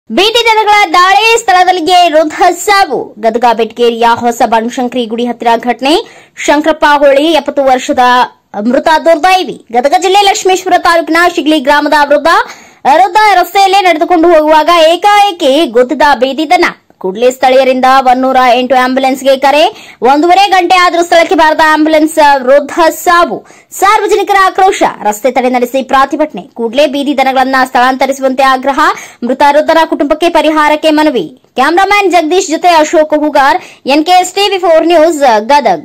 ಬೀದಿ ಜನಗಳ ದಾಳಿ ಸ್ಥಳದಲ್ಲಿಯೇ ವೃದ್ಧ ಸಾವು ಗದಗ ಬೆಟ್ಗೇರಿಯ ಹೊಸ ಬನಶಂಕರಿ ಗುಡಿ ಹತ್ತಿರ ಘಟನೆ ಶಂಕರಪ್ಪ ಹೋಳಿ ಎಪ್ಪತ್ತು ವರ್ಷದ ಮೃತ ದುರ್ದೈವಿ ಗದಗ ಜಿಲ್ಲೆ ಲಕ್ಷ್ಮೇಶ್ವರ ತಾಲೂಕಿನ ಶಿಗ್ಲಿ ಗ್ರಾಮದ ವೃದ್ಧ ವೃದ್ಧ ರಸ್ತೆಯಲ್ಲೇ ನಡೆದುಕೊಂಡು ಹೋಗುವಾಗ ಏಕಾಏಕಿ ಗುದ್ದಿದ ಬೀದಿ ದನ ಕೂಡಲೇ ಸ್ಥಳೀಯರಿಂದ ಒನ್ನೂರ ಎಂಟು ಆಂಬ್ಯುಲೆನ್ಸ್ಗೆ ಕರೆ ಒಂದೂವರೆ ಗಂಟೆ ಆದರೂ ಸ್ಥಳಕ್ಕೆ ಬಾರದ ಆಂಬ್ಯುಲೆನ್ಸ್ ವೃದ್ಧ ಸಾವು ಸಾರ್ವಜನಿಕರ ಆಕ್ರೋಶ ರಸ್ತೆ ತಡೆ ನಡೆಸಿ ಪ್ರತಿಭಟನೆ ಕೂಡಲೇ ಬೀದಿ ದನಗಳನ್ನ ಸ್ಥಳಾಂತರಿಸುವಂತೆ ಆಗ್ರಹ ಮೃತ ವೃದ್ಧರ ಕುಟುಂಬಕ್ಕೆ ಪರಿಹಾರಕ್ಕೆ ಮನವಿ ಕ್ಯಾಮರಾಮ್ಯಾನ್ ಜಗದೀಶ್ ಜೊತೆ Ashok Hugar N K S TV four news Gadag